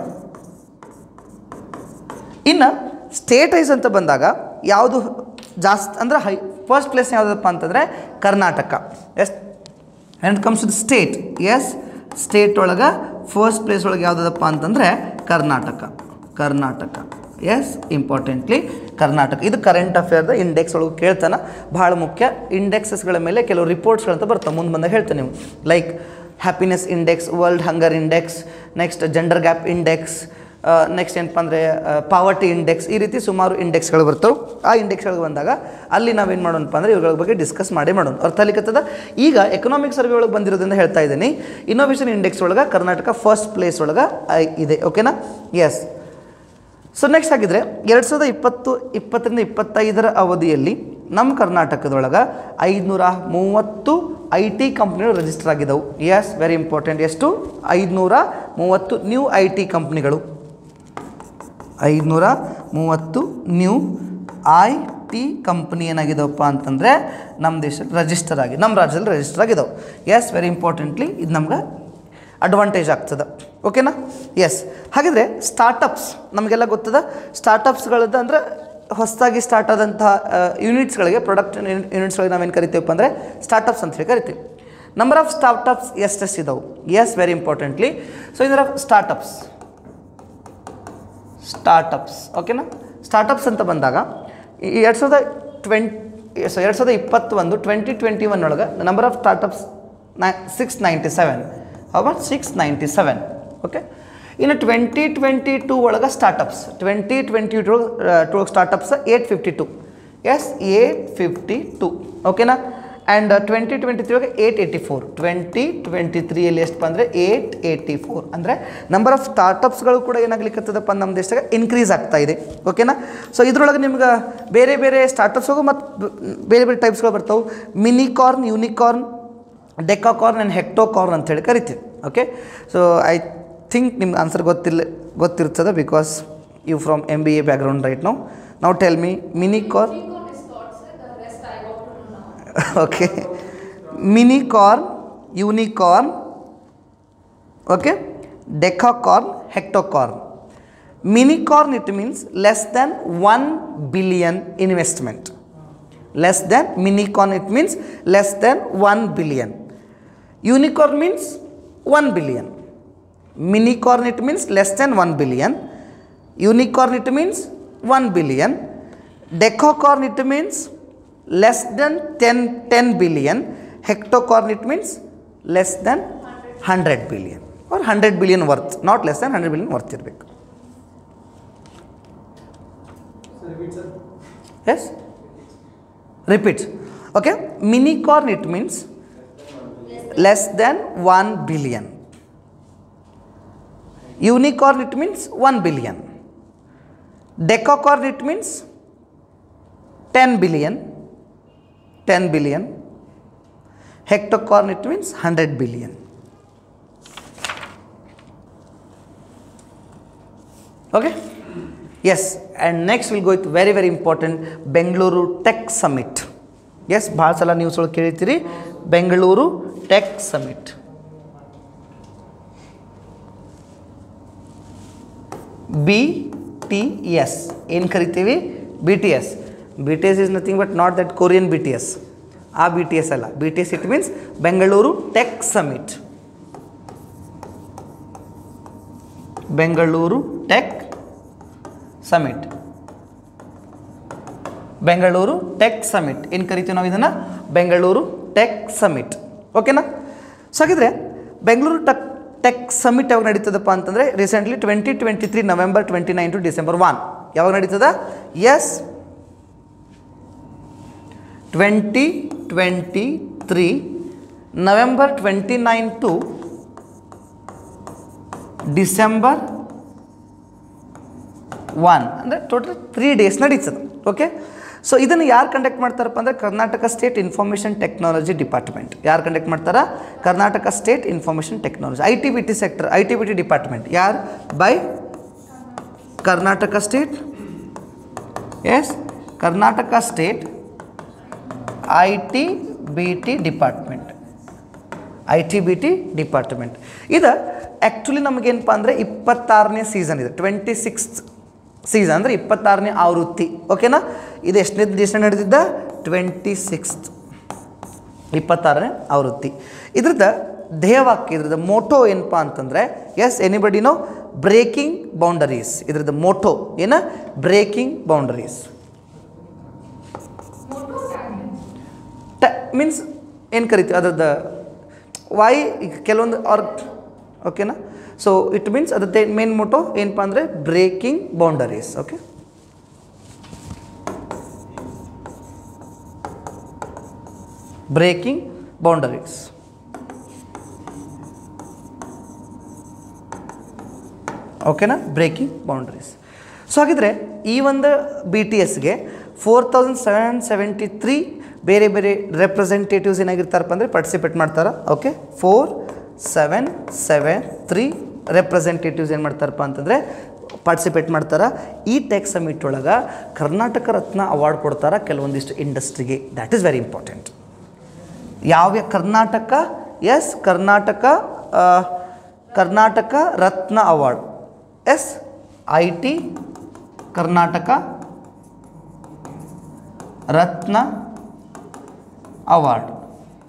ಇನ್ನು ಸ್ಟೇಟ್ ವೈಸ್ ಅಂತ ಬಂದಾಗ ಯಾವುದು ಜಾಸ್ತಿ ಅಂದ್ರೆ ಹೈ ಫಸ್ಟ್ ಪ್ಲೇಸ್ ಯಾವುದಪ್ಪ ಅಂತಂದರೆ Karnataka yes and comes to the state yes state ಒಳಗೆ ಫಸ್ಟ್ ಪ್ಲೇಸ್ ಒಳಗೆ ಯಾವುದಪ್ಪ ಅಂತಂದರೆ ಕರ್ನಾಟಕ ಕರ್ನಾಟಕ ಎಸ್ ಇಂಪಾರ್ಟೆಂಟ್ಲಿ ಕರ್ನಾಟಕ ಇದು ಕರೆಂಟ್ ಅಫೇರ್ದ ಇಂಡೆಕ್ಸ್ ಒಳಗೆ ಕೇಳ್ತಾನ ಭಾಳ ಮುಖ್ಯ ಇಂಡೆಕ್ಸಸ್ಗಳ ಮೇಲೆ ಕೆಲವು ರಿಪೋರ್ಟ್ಸ್ಗಳಂತ ಬರ್ತಾವೆ ಮುಂದೆ ಬಂದಾಗ ಹೇಳ್ತೇನೆ ನೀವು like happiness index world hunger index next gender gap index next ಏನಪ್ಪ ಅಂದರೆ ಪಾವರ್ಟಿ ಇಂಡೆಕ್ಸ್ ಈ ರೀತಿ ಸುಮಾರು ಇಂಡೆಕ್ಸ್ಗಳು ಬರ್ತವೆ ಆ ಇಂಡೆಕ್ಸ್ಗಳಿಗೆ ಬಂದಾಗ ಅಲ್ಲಿ ನಾವೇನು ಮಾಡೋಣಪ್ಪ ಅಂದರೆ ಇವುಗಳ ಬಗ್ಗೆ ಡಿಸ್ಕಸ್ ಮಾಡೇ ಮಾಡೋಣ ಅರ್ಥ ಆಗ್ಲಿಕ್ಕತ್ತದ ಈಗ ಎಕನಾಮಿಕ್ ಸರ್ವೆ ಒಳಗೆ ಬಂದಿರೋದ್ರಿಂದ ಹೇಳ್ತಾ ಇದ್ದೀನಿ ಇನ್ನೋವೇಷನ್ ಇಂಡೆಕ್ಸ್ ಒಳಗೆ ಕರ್ನಾಟಕ ಫಸ್ಟ್ ಪ್ಲೇಸ್ ಒಳಗೆ ಐ- ಇದೆ ಓಕೆನಾ ಎಸ್ ಸೊ ನೆಕ್ಸ್ಟ್ ಆಗಿದ್ರೆ ಎರಡು ಸಾವಿರದ ಇಪ್ಪತ್ತು ಇಪ್ಪತ್ತರಿಂದ ಇಪ್ಪತ್ತೈದರ ಅವಧಿಯಲ್ಲಿ ನಮ್ಮ ಕರ್ನಾಟಕದೊಳಗೆ ಐದುನೂರ ಮೂವತ್ತು ಐ ಟಿ ಕಂಪ್ನಿಗಳು ರಿಜಿಸ್ಟರ್ ಆಗಿದ್ದವು ಎಸ್ ವೆರಿ ಇಂಪಾರ್ಟೆಂಟ್ ಎಷ್ಟು ಐದುನೂರ ಮೂವತ್ತು ನ್ಯೂ ಐ ಟಿ ಕಂಪ್ನಿಗಳು ಐದುನೂರ ಮೂವತ್ತು ನ್ಯೂ ಐ ಟಿ ಕಂಪ್ನಿ ಏನಾಗಿದಾವಪ್ಪ ಅಂತಂದರೆ ನಮ್ಮ ದೇಶದಲ್ಲಿ ರಿಜಿಸ್ಟರ್ ಆಗಿ ನಮ್ಮ ರಾಜ್ಯದಲ್ಲಿ ರಿಜಿಸ್ಟರ್ ಆಗಿದಾವೆ ಎಸ್ ವೆರಿ ಇಂಪಾರ್ಟೆಂಟ್ಲಿ ಇದು ನಮ್ಗೆ ಅಡ್ವಾಂಟೇಜ್ ಆಗ್ತದೆ ಓಕೆನಾ ಎಸ್ ಹಾಗಿದ್ರೆ ಸ್ಟಾರ್ಟಪ್ಸ್ ನಮಗೆಲ್ಲ ಗೊತ್ತದ ಸ್ಟಾರ್ಟಪ್ಸ್ಗಳದ್ದು ಅಂದರೆ ಹೊಸದಾಗಿ ಸ್ಟಾರ್ಟ್ ಆದಂತಹ ಯೂನಿಟ್ಸ್ಗಳಿಗೆ ಪ್ರಾಡಕ್ಟ್ ಯೂನಿಟ್ಸ್ಗಳಿಗೆ ನಾವೇನು ಕರಿತೀವಪ್ಪ ಅಂದರೆ ಸ್ಟಾರ್ಟಪ್ಸ್ ಅಂತ ಹೇಳಿ ಕರಿತೀವಿ ನಂಬರ್ ಆಫ್ ಸ್ಟಾರ್ಟಪ್ಸ್ ಎಷ್ಟೆಷ್ಟು ಇದಾವೆ ಎಸ್ ವೆರಿ ಇಂಪಾರ್ಟೆಂಟ್ಲಿ ಸೊ ಇದರ ಸ್ಟಾರ್ಟಪ್ಸ್ ಸ್ಟಾರ್ಟಪ್ಸ್ ಓಕೆನಾ ಸ್ಟಾರ್ಟಪ್ಸ್ ಅಂತ ಬಂದಾಗ ಈ ಎರಡು ಸಾವಿರದ ಟ್ವೆಂಟ್ ಸೊ ಎರಡು ಸಾವಿರದ ಇಪ್ಪತ್ತೊಂದು ಟ್ವೆಂಟಿ ಟ್ವೆಂಟಿ ಒನ್ ಒಳಗೆ ನಂಬರ್ ಆಫ್ ಸ್ಟಾರ್ಟಪ್ಸ್ ನೈ ಸಿಕ್ಸ್ ನೈಂಟಿ ಸೆವೆನ್ ಹೌಬ ಸಿಕ್ಸ್ ನೈಂಟಿ ಸೆವೆನ್ ಓಕೆ ಇನ್ನು ಟ್ವೆಂಟಿ ಟ್ವೆಂಟಿ ಟೂ ಒಳಗೆ startups twenty twenty two two startups eight fifty two yes eight fifty two ಓಕೆನಾ and twenty twenty three ಒಳಗೆ eight eighty four twenty twenty ತ್ರೀಯಲ್ಲಿ ಎಷ್ಟು ಬಂದರೆ eight eighty four ಅಂದರೆ number of ಸ್ಟಾರ್ಟಪ್ಸ್ಗಳು ಕೂಡ ಏನಾಗ್ಲಿಕ್ಕತ್ತದಪ್ಪ ನಮ್ಮ ದೇಶದಾಗ ಇನ್ಕ್ರೀಸ್ ಆಗ್ತಾ ಇದೆ ಓಕೆನಾ ಸೊ ಇದ್ರೊಳಗೆ ನಿಮ್ಗೆ ಬೇರೆ ಬೇರೆ ಸ್ಟಾರ್ಟಪ್ಸ್ಗೂ ಮತ್ತು ಬೇರೆ ಬೇರೆ ಟೈಪ್ಸ್ಗಳು ಬರ್ತಾವೆ ಮಿನಿಕಾರ್ನ್ ಯೂನಿಕಾರ್ನ್ ಡೆಕಾಕಾರ್ನ್ ಆ್ಯಂಡ್ ಹೆಕ್ಟೋಕಾರ್ನ್ ಅಂತೇಳಿ ಕರಿತೀವಿ ಓಕೆ ಸೊ ಐ ಥಿಂಕ್ ನಿಮ್ಗೆ ಆನ್ಸರ್ ಗೊತ್ತಿಲ್ಲ ಗೊತ್ತಿರ್ತದೆ because you from M B A background right ನಾವು ನಾವು tell me minicorn Unicorn is thought, sir. The rest I got to know now. okay minicorn unicorn okay decacorn hectocorn minicorn it means less than 1 billion investment less than minicorn it means less than 1 billion unicorn means 1 billion minicorn it means less than 1 billion unicorn it means 1 billion decacorn it means less than 10 10 billion hectocorn it means less than 100 billion or 100 billion worth not less than 100 billion worth ಇರಬೇಕು Sir, repeat, sir. Yes repeat okay minicorn it means less than one billion unicorn it means one billion decacorn it means ten billion ten billion hectocorn it means hundred billion okay yes and next will go with very very important Bengaluru tech summit yes ಭಾಳ ಸಲ news ಒಳಗೆ ಕೇಳಿರ್ತೀರಿ Bengaluru tech summit B T S ಏನು ಕರಿತೀವಿ B T S B T S is nothing but not that Korean B T S ಆ B T S ಅಲ್ಲ B T S it means Bengaluru tech summit Bengaluru tech summit Bengaluru tech summit ಏನು ಕರಿತೀವಿ ನಾವು ಇದನ್ನು Bengaluru tech summit ಓಕೆನಾ so ಹಾಗಿದ್ರೆ Bengaluru tech tech summit ಯಾವಾಗ ನಡೀತದಪ್ಪ ಅಂತಂದರೆ recently twenty twenty three November twenty nine to December one ಯಾವಾಗ ನಡೀತದ yes twenty twenty three November twenty nine to December one ಅಂದರೆ ಟೋಟಲ್ ತ್ರೀ ಡೇಸ್ ನಡೀತದೆ ಓಕೆ ಸೊ ಇದನ್ನು ಯಾರು ಕಂಡಕ್ಟ್ ಮಾಡ್ತಾರಪ್ಪ ಅಂದರೆ Karnataka state information technology department ಯಾರು ಕಂಡಕ್ಟ್ ಮಾಡ್ತಾರ Karnataka state information technology I T B T sector I T B T department ಯಾರು by Karnataka state yes Karnataka state I T B T department I T B T department ಇದು actually ನಮಗೇನಪ್ಪ ಅಂದರೆ ಇಪ್ಪತ್ತಾರನೇ season ಇದೆ twenty sixth season ಅಂದರೆ ಇಪ್ಪತ್ತಾರನೇ ಆವೃತ್ತಿ ಓಕೆನಾ ಇದು ಎಷ್ಟನೇ ದಿವಸ ನಡೆದಿದ್ದ ಟ್ವೆಂಟಿ ಸಿಕ್ಸ್ತ್ ಇಪ್ಪತ್ತಾರನೇ ಆವೃತ್ತಿ ಇದ್ರದ್ದು ಧ್ಯೇಯವಾಕ್ಯ ಇದ್ರದ್ದು ಮೋಟೋ ಏನಪ್ಪ ಅಂತಂದರೆ ಎಸ್ ಎನಿಬಡಿನೋ ಬ್ರೇಕಿಂಗ್ ಬೌಂಡರೀಸ್ ಇದ್ರದ್ದು ಮೋಟೋ ಏನ ಬ್ರೇಕಿಂಗ್ ಬೌಂಡರೀಸ್ Motto tagline. ಟ ಮೀನ್ಸ್ ಏನು ಕರಿತೀವಿ ಅದ್ರದ್ದು ವಾಯ್ ಈಗ ಕೆಲವೊಂದು ಆರ್ ಓಕೆನಾ ಸೊ ಇಟ್ ಮೀನ್ಸ್ ಅದ್ರದ್ದು ಮೇನ್ ಮೋಟೋ ಏನಪ್ಪ ಅಂದರೆ breaking boundaries okay breaking boundaries ಓಕೆನಾ ಬ್ರೇಕಿಂಗ್ ಬೌಂಡ್ರೀಸ್ ಸೊ ಹಾಗಿದ್ರೆ ಈ ಒಂದು ಬಿ ಟಿ ಎಸ್ಗೆ four thousand seven seventy three ಬೇರೆ ಬೇರೆ ರೆಪ್ರೆಸೆಂಟೇಟಿವ್ಸ್ ಏನಾಗಿರ್ತಾರಪ್ಪ ಅಂದರೆ ಪಾರ್ಟಿಸಿಪೇಟ್ ಮಾಡ್ತಾರೆ okay four seven seven three representatives ಏನು ಮಾಡ್ತಾರಪ್ಪ ಅಂತಂದರೆ ಪಾರ್ಟಿಸಿಪೇಟ್ ಮಾಡ್ತಾರೆ ಈ ಟೆಕ್ ಸಮಿಟ್ ಒಳಗೆ ಕರ್ನಾಟಕ ರತ್ನ ಅವಾರ್ಡ್ ಕೊಡ್ತಾರೆ ಕೆಲವೊಂದಿಷ್ಟು ಇಂಡಸ್ಟ್ರಿಗೆ ದ್ಯಾಟ್ ಈಸ್ ವೆರಿ ಇಂಪಾರ್ಟೆಂಟ್ ಯಾವ ಕರ್ನಾಟಕ ಎಸ್ ಕರ್ನಾಟಕ ಆ, Karnataka Ratna award yes I T Karnataka Ratna award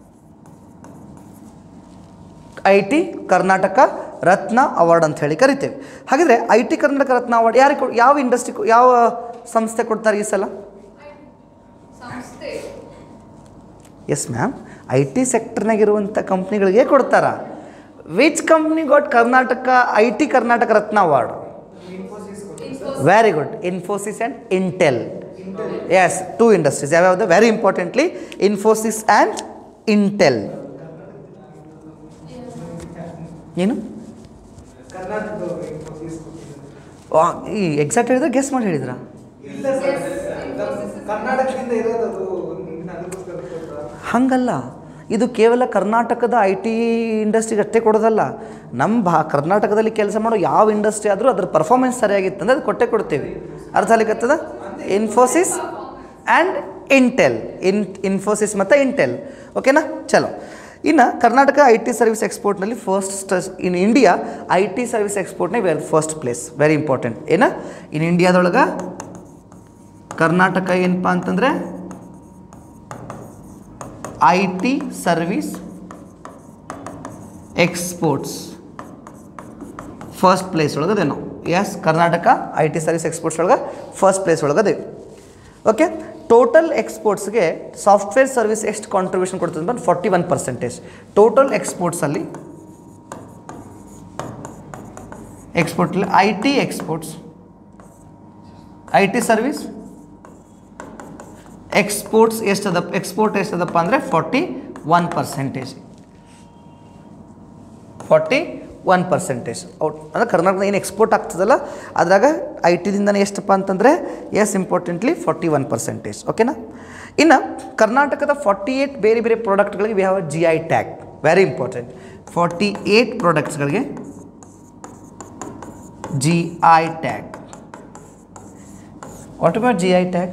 I T Karnataka Ratna award ಅಂತ ಹೇಳಿ ಕರಿತೇವೆ ಹಾಗಿದ್ರೆ I T Karnataka Ratna award ಯಾರಿಗೆ ಕೊ- ಯಾವ ಇಂಡಸ್ಟ್ರಿ ಯಾವ ಸಂಸ್ಥೆ ಕೊಡ್ತಾರೆ ಈ ಸಲ ಸಂಸ್ಥೆ ಎಸ್ ಮ್ಯಾಮ್ ಐ ಟಿ ಸೆಕ್ಟರ್ನಾಗಿರುವಂಥ ಕಂಪ್ನಿಗಳಿಗೆ ಕೊಡ್ತಾರ which company got Karnataka I T Karnataka Ratna award very good Infosys and Intel yes two industries ಯಾವ್ಯಾವುದು very importantly Infosys and Intel ಏನು ವಾ, ಈ ಎಕ್ಸಾಕ್ಟ್ ಹೇಳಿದ್ರೆ ಗೆಸ್ ಮಾಡಿ ಹೇಳಿದ್ರಾ ಇಲ್ಲ ಸರ್ ಕರ್ನಾಟಕದಿಂದ ಇರೋದು ಅದು ಅದಕ್ಕೋಸ್ಕರ ಕೊಡ್ತಾ? ಹಂಗಲ್ಲ ಇದು ಕೇವಲ ಕರ್ನಾಟಕದ ಐ ಟಿ ಇಂಡಸ್ಟ್ರಿಗೆ ಅಷ್ಟೇ ಕೊಡೋದಲ್ಲ ನಮ್ಮ ಭಾ ಕರ್ನಾಟಕದಲ್ಲಿ ಕೆಲಸ ಮಾಡೋ ಯಾವ ಇಂಡಸ್ಟ್ರಿ ಆದರೂ ಅದ್ರ ಪರ್ಫಾರ್ಮೆನ್ಸ್ ಸರಿಯಾಗಿತ್ತಂದ್ರೆ ಅದು ಕೊಟ್ಟೆ ಕೊಡ್ತೀವಿ ಅರ್ಥ ಆಗ್ಲಿಕ್ಕತ್ತದ Infosys and Intel in Infosys ಮತ್ತು ಇಂಟೆಲ್ ಓಕೆನಾ ಚಲೋ ಇನ್ನು ಕರ್ನಾಟಕ ಐ ಟಿ ಸರ್ವಿಸ್ ಎಕ್ಸ್ಪೋರ್ಟ್ನಲ್ಲಿ first in India I T service ಎಕ್ಸ್ಪೋರ್ಟ್ನೇ very first place very important ಏನ ಇನ್ ಇಂಡಿಯಾದೊಳಗೆ ಕರ್ನಾಟಕ ಏನಪ್ಪ ಅಂತಂದರೆ I T service exports first place ಒಳಗದೆ ನಾವು yes Karnataka I T service exports ಒಳಗೆ ಫಸ್ಟ್ ಪ್ಲೇಸ್ ಒಳಗದೆ ಓಕೆ ಟೋಟಲ್ ಎಕ್ಸ್ಪೋರ್ಟ್ಸ್ಗೆ ಸಾಫ್ಟ್ವೇರ್ ಸರ್ವಿಸ್ ಎಷ್ಟು ಕಾಂಟ್ರಿಬ್ಯೂಷನ್ ಕೊಡ್ತದೆ ಬಂದು forty one percentage total ಎಕ್ಸ್ಪೋರ್ಟ್ಸಲ್ಲಿ ಎಕ್ಸ್ಪೋರ್ಟಲ್ಲಿ I T exports I T service exports ಎಷ್ಟದ ಎಕ್ಸ್ಪೋರ್ಟ್ ಎಷ್ಟದಪ್ಪ ಅಂದರೆ forty one percentage forty one percentage out ಅಂದರೆ ಕರ್ನಾಟಕದ ಏನು ಎಕ್ಸ್ಪೋರ್ಟ್ ಆಗ್ತದಲ್ಲ ಅದ್ರಾಗ ಐ ಟಿದಿಂದನೇ ಎಷ್ಟಪ್ಪ ಅಂತಂದರೆ yes importantly forty one percentage ಓಕೆನಾ ಇನ್ನು ಕರ್ನಾಟಕದ ಫಾರ್ಟಿ ಏಯ್ಟ್ ಬೇರೆ ಬೇರೆ ಪ್ರಾಡಕ್ಟ್ಗಳಿಗೆ we have G I tag very important forty eight ಪ್ರಾಡಕ್ಟ್ಸ್ಗಳಿಗೆ G I tag what about G I tag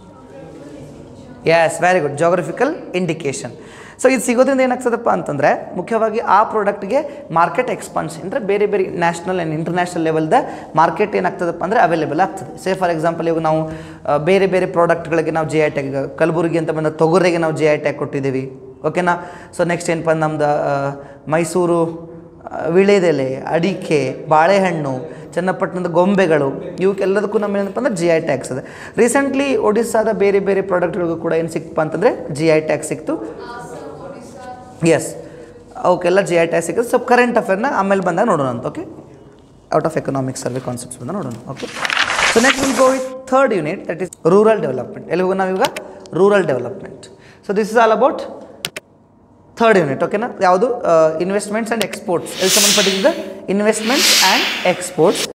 yes very good geographical indication so ಇದು ಸಿಗೋದ್ರಿಂದ ಏನಾಗ್ತದಪ್ಪ ಅಂತಂದರೆ ಮುಖ್ಯವಾಗಿ ಆ ಪ್ರಾಡಕ್ಟ್ಗೆ ಮಾರ್ಕೆಟ್ ಎಕ್ಸ್ಪಾನ್ಷನ್ ಅಂದರೆ ಬೇರೆ ಬೇರೆ ನ್ಯಾಷನಲ್ ಆ್ಯಂಡ್ ಇಂಟರ್ನ್ಯಾಷನಲ್ ಲೆವೆಲ್ದ ಮಾರ್ಕೆಟ್ ಏನಾಗ್ತದಪ್ಪ ಅಂದರೆ ಅವೈಲೇಬಲ್ ಆಗ್ತದೆ ಸೇ ಫಾರ್ ಎಕ್ಸಾಂಪಲ್ ಇವಾಗ ನಾವು ಆ, ಬೇರೆ ಬೇರೆ ಪ್ರಾಡಕ್ಟ್ಗಳಿಗೆ ನಾವು ಜಿ ಐ ಟ್ಯಾಗ್ ಕಲಬುರಗಿ ಅಂತ ಬಂದ ತೊಗರಿಗೆ ನಾವು ಜಿ ಐ ಟ್ಯಾಗ್ ಕೊಟ್ಟಿದ್ದೀವಿ ಓಕೆನಾ ಸೊ ನೆಕ್ಸ್ಟ್ ಏನಪ್ಪ ನಮ್ದು ಆ, ಮೈಸೂರು ಆ, ವಿಳೆದೆಲೆ ಅಡಿಕೆ ಬಾಳೆಹಣ್ಣು ಚನ್ನಪಟ್ಟಣದ ಗೊಂಬೆಗಳು ಇವಕ್ಕೆಲ್ಲದಕ್ಕೂ ನಮ್ಮ ಏನಪ್ಪ ಅಂದ್ರೆ ಜಿ ಐ ಟ್ಯಾಕ್ಸ್ ಇದೆ ರೀಸೆಂಟ್ಲಿ ಒಡಿಸ್ಸಾದ ಬೇರೆ ಬೇರೆ ಪ್ರಾಡಕ್ಟ್ಗಳಿಗೂ ಕೂಡ ಏನು ಸಿಕ್ತಪ್ಪ ಅಂತಂದರೆ ಜಿ ಐ ಟ್ಯಾಕ್ಸ್ ಸಿಕ್ತು ಎಸ್ ಅವಕ್ಕೆಲ್ಲ ಜಿ ಐ ಟ್ಯಾಕ್ಸ್ ಸಿಕ್ಕಿದೆ ಸ್ವಲ್ಪ ಕರೆಂಟ್ ಅಫೇರ್ನ ಆಮೇಲೆ ಬಂದಾಗ ನೋಡೋಣ ಅಂತ okay out of economic survey concepts ಬಂದ ನೋಡೋಣ okay so next will go with third unit that is rural development ಎಲ್ಲಿ ಹೋಗೋಣ ನಾವೀಗ rural development so this is all about third unit ಓಕೆನಾ ಯಾವುದು ಇನ್ವೆಸ್ಟ್ಮೆಂಟ್ಸ್ ಆ್ಯಂಡ್ ಎಕ್ಸ್ಪೋರ್ಟ್ಸ್ ಎಲ್ಲಿ ಸಂಬಂಧಪಟ್ಟಿದ್ದ ಇನ್ವೆಸ್ಟ್ಮೆಂಟ್ಸ್ ಆ್ಯಂಡ್ ಎಕ್ಸ್ಪೋರ್ಟ್ಸ್